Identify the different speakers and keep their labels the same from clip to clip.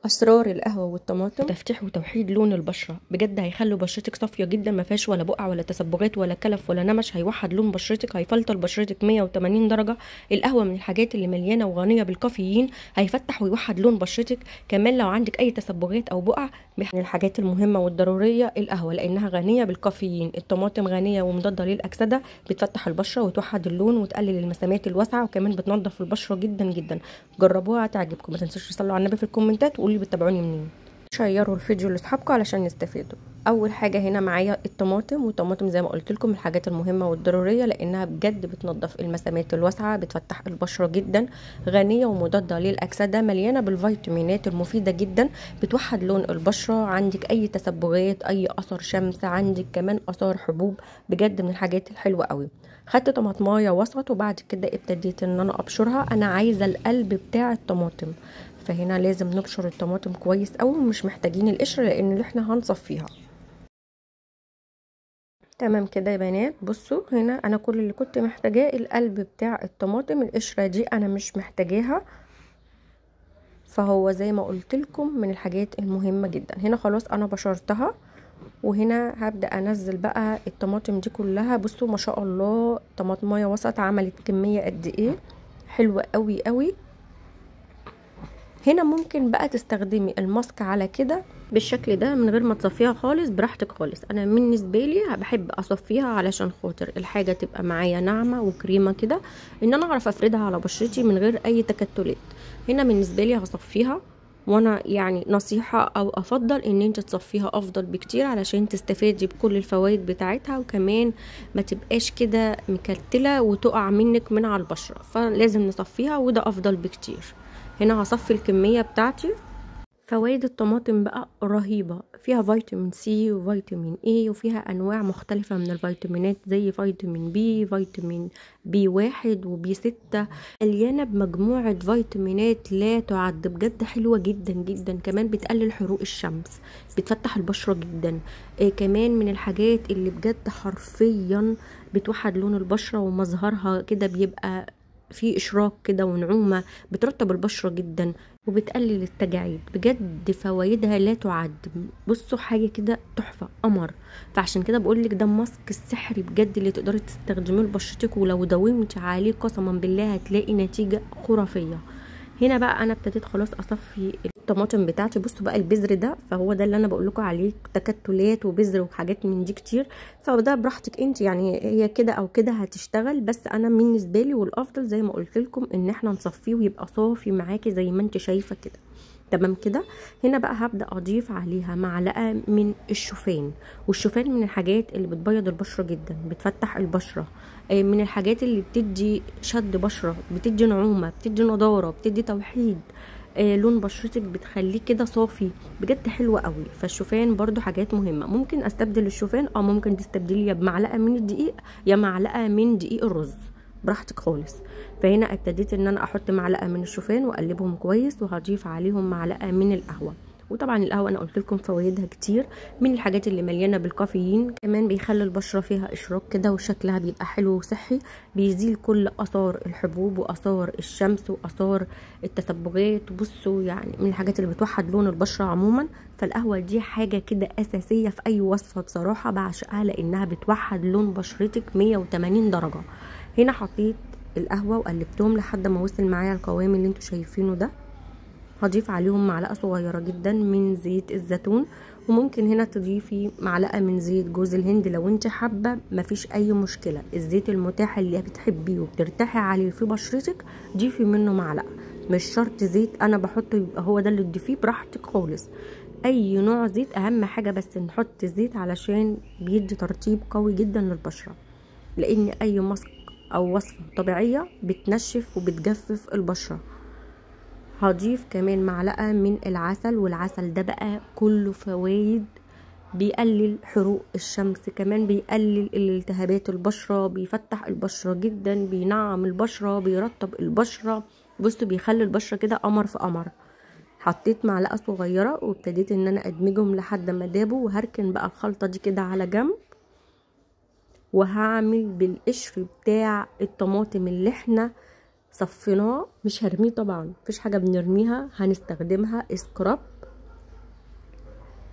Speaker 1: اسرار القهوه والطماطم تفتيح وتوحيد لون البشره بجد هيخلوا بشرتك صافيه جدا ما فيهاش ولا بقع ولا تسبغات ولا كلف ولا نمش هيوحد لون بشرتك هيفلتر بشرتك 180 درجه القهوه من الحاجات اللي مليانه وغنيه بالكافيين هيفتح ويوحد لون بشرتك كمان لو عندك اي تسبغات او بقع من الحاجات المهمه والضروريه القهوه لانها غنيه بالكافيين الطماطم غنيه ومضاده للاكسده بتفتح البشره وتوحد اللون وتقلل المسامات الواسعه وكمان بتنظف البشره جدا جدا جربوها تعجبكم ما تنسوش تصلوا على النبي في الكومنتات وقولوا لي بتتابعوني منين شيروا الفيديو لاصحابكم علشان يستفيدوا اول حاجه هنا معايا الطماطم والطماطم زي ما قلت لكم من الحاجات المهمه والضروريه لانها بجد بتنظف المسامات الواسعه بتفتح البشره جدا غنيه ومضاده للاكسده مليانه بالفيتامينات المفيده جدا بتوحد لون البشره عندك اي تسبغات اي اثر شمس عندك كمان اثار حبوب بجد من الحاجات الحلوه قوي خدت طماطمايه وسط وبعد كده ابتديت ان انا ابشرها انا عايزه القلب بتاع الطماطم فهنا لازم نبشر الطماطم كويس قوي ومش محتاجين القشر لان احنا هنصفيها تمام كده يا بنات بصوا هنا انا كل اللي كنت محتاجاه القلب بتاع الطماطم القشره دي انا مش محتاجاها فهو زي ما قلت لكم من الحاجات المهمه جدا هنا خلاص انا بشرتها وهنا هبدا انزل بقى الطماطم دي كلها بصوا ما شاء الله طماطمايه وسط عملت كميه قد ايه حلوه قوي قوي هنا ممكن بقى تستخدمي الماسك على كده بالشكل ده من غير ما تصفيها خالص براحتك خالص انا بالنسبه لي بحب اصفيها علشان خاطر الحاجه تبقى معايا ناعمه وكريمه كده ان انا اعرف افردها على بشرتي من غير اي تكتلات هنا بالنسبه لي هصفيها وانا يعني نصيحة او افضل ان انت تصفيها افضل بكتير علشان تستفادي بكل الفوائد بتاعتها وكمان ما تبقاش كده مكتلة وتقع منك من على البشرة فلازم نصفيها وده افضل بكتير هنا هصفي الكمية بتاعتي فوائد الطماطم بقى رهيبة فيها فيتامين سي وفيتامين اي وفيها انواع مختلفة من الفيتامينات زي فيتامين بي فيتامين بي واحد وبي ستة مليانة بمجموعة فيتامينات لا تعد بجد حلوة جدا جدا كمان بتقلل حروق الشمس بتفتح البشرة جدا إيه كمان من الحاجات اللي بجد حرفيا بتوحد لون البشرة ومظهرها كده بيبقى في اشراق كده ونعومه بترطب البشره جدا وبتقلل التجاعيد بجد فوائدها لا تعد بصوا حاجه كده تحفه قمر فعشان كده بقول لك ده الماسك السحري بجد اللي تقدري تستخدميه لبشرتك ولو داومتي عليه قسما بالله هتلاقي نتيجه خرافيه هنا بقى انا ابتديت خلاص اصفي الطماطم بتاعتي بصوا بقى البذر ده فهو ده اللي انا بقول لكم عليه تكتلات وبذر وحاجات من دي كتير فده براحتك انت يعني هي كده او كده هتشتغل بس انا بالنسبه لي والافضل زي ما قلت لكم ان احنا نصفيه ويبقى صافي معاكي زي ما انت شايفه كده تمام كده هنا بقى هبدا اضيف عليها معلقه من الشوفان والشوفان من الحاجات اللي بتبيض البشره جدا بتفتح البشره من الحاجات اللي بتدي شد بشره بتدي نعومه بتدي نضاره بتدي توحيد آه لون بشرتك بتخليه كده صافي بجد حلوه قوي فالشوفان برضو حاجات مهمه ممكن استبدل الشوفان او ممكن تستبدليه يا بمعلقه من الدقيق يا معلقه من دقيق الرز براحتك خالص فهنا ابتديت ان انا احط معلقه من الشوفان واقلبهم كويس وهضيف عليهم معلقه من القهوه وطبعا القهوه انا قلت لكم فوائدها كتير من الحاجات اللي مليانه بالكافيين كمان بيخلي البشره فيها اشراق كده وشكلها بيبقى حلو وصحي بيزيل كل اثار الحبوب واثار الشمس واثار التسبغات بصوا يعني من الحاجات اللي بتوحد لون البشره عموما فالقهوه دي حاجه كده اساسيه في اي وصفه بصراحه بعشقها لانها بتوحد لون بشرتك 180 درجه هنا حطيت القهوه وقلبتهم لحد ما وصل معايا القوام اللي انتوا شايفينه ده هضيف عليهم معلقه صغيره جدا من زيت الزيتون وممكن هنا تضيفي معلقه من زيت جوز الهند لو انت حابه مفيش اي مشكله الزيت المتاح اللي بتحبيه وبترتاحي عليه في بشرتك ضيفي منه معلقه مش شرط زيت انا بحطه يبقى هو ده اللي تضيفيه براحتك خالص اي نوع زيت اهم حاجه بس نحط الزيت علشان بيدي ترطيب قوي جدا للبشره لان اي ماسك او وصفه طبيعيه بتنشف وبتجفف البشره هضيف كمان معلقة من العسل والعسل ده بقى كله فوايد بيقلل حروق الشمس كمان بيقلل الالتهابات البشرة بيفتح البشرة جدا بينعم البشرة بيرطب البشرة بصوا بيخلي البشرة كده قمر في قمر حطيت معلقة صغيرة وابتديت ان انا ادمجهم لحد ما دابوا وهركن بقى الخلطة دي كده على جنب وهعمل بالقشر بتاع الطماطم اللي احنا صفيناه مش هرميه طبعا مفيش حاجه بنرميها هنستخدمها سكراب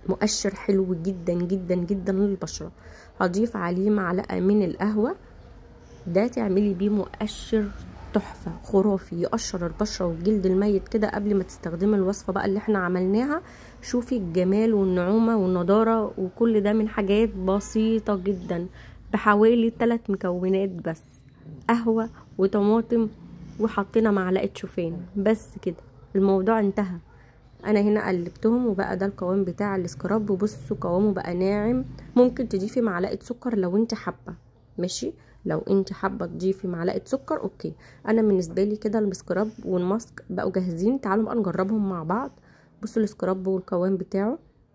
Speaker 1: مؤشر حلو جدا جدا جدا للبشرة هضيف عليه معلقة من القهوة ده تعملي بيه مؤشر تحفة خرافي يقشر البشرة والجلد الميت كده قبل ما تستخدمي الوصفة بقى اللي احنا عملناها شوفي الجمال والنعومة والنضارة وكل ده من حاجات بسيطة جدا بحوالي 3 مكونات بس قهوة وطماطم وحطينا معلقة شوفان بس كده الموضوع انتهى انا هنا قلبتهم وبقى ده القوام بتاع السكراب وبصوا قوامه بقى ناعم ممكن تضيفي معلقة سكر لو انت حابة ماشي لو انت حابه تضيفي معلقه سكر اوكي انا بالنسبه لي كده السكراب والماسك بقوا جاهزين تعالوا بقى نجربهم مع بعض بصوا السكراب والقوام بتاعه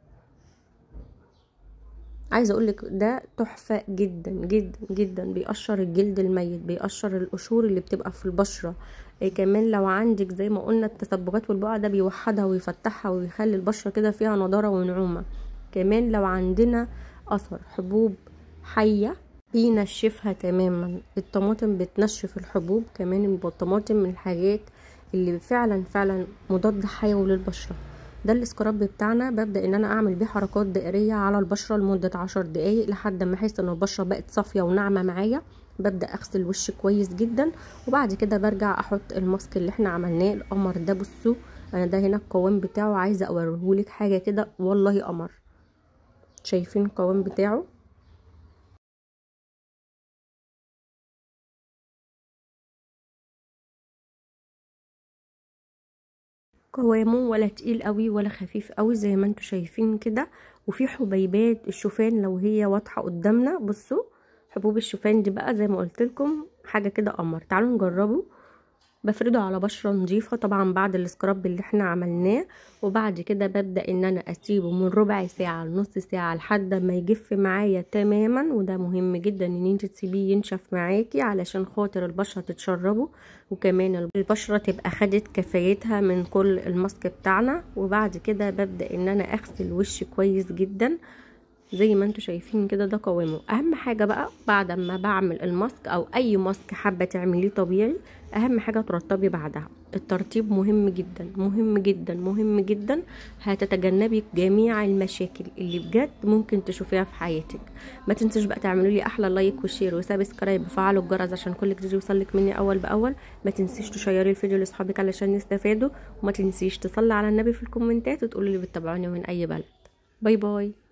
Speaker 1: عايزه اقول لك ده تحفه جدا جدا جدا بيقشر الجلد الميت بيقشر القشور اللي بتبقى في البشره إيه كمان لو عندك زي ما قلنا التسبغات والبقع ده بيوحدها ويفتحها ويخلي البشره كده فيها نضاره ونعومه كمان لو عندنا اثر حبوب حيه بينشفها تماما الطماطم بتنشف الحبوب كمان الطماطم من الحاجات اللي فعلا فعلا مضاد حيوي للبشره ده السكراب بتاعنا ببدا ان انا اعمل بيه حركات دائريه على البشره لمده عشر دقايق لحد ما احس ان البشره بقت صافيه وناعمه معايا ببدا اغسل وشي كويس جدا وبعد كده برجع احط الماسك اللي احنا عملناه القمر ده بصوا انا ده هنا القوام بتاعه عايزه اوريهولك حاجه كده والله قمر شايفين القوام بتاعه قوامه ولا تقيل قوي ولا خفيف قوي زي ما انتوا شايفين كده وفي حبيبات الشوفان لو هي واضحه قدامنا بصوا حبوب الشوفان دي بقى زي ما قلت لكم حاجه كده قمر تعالوا نجربه بفرده على بشره نظيفه طبعا بعد السكراب اللي احنا عملناه وبعد كده ببدا ان انا اسيبه من ربع ساعه لنص ساعه لحد ما يجف معايا تماما وده مهم جدا ان انت تسيبيه ينشف معاكي علشان خاطر البشره تتشربه وكمان البشره تبقى خدت كفايتها من كل الماسك بتاعنا وبعد كده ببدا ان انا اغسل وشي كويس جدا زي ما انتوا شايفين كده ده قوامه اهم حاجه بقى بعد ما بعمل الماسك او اي ماسك حابه تعمليه طبيعي اهم حاجه ترطبي بعدها الترطيب مهم جدا مهم جدا مهم جدا هتتجنبي جميع المشاكل اللي بجد ممكن تشوفيها في حياتك ما تنسوش بقى تعملوا لي احلى لايك وشير وسبسكرايب وفعلوا الجرس عشان كل جديد يوصلك مني اول باول ما تنسيش تشيري الفيديو لاصحابك علشان يستفادوا وما تنسيش تصلي على النبي في الكومنتات وتقولوا لي بتتابعوني من اي بلد باي باي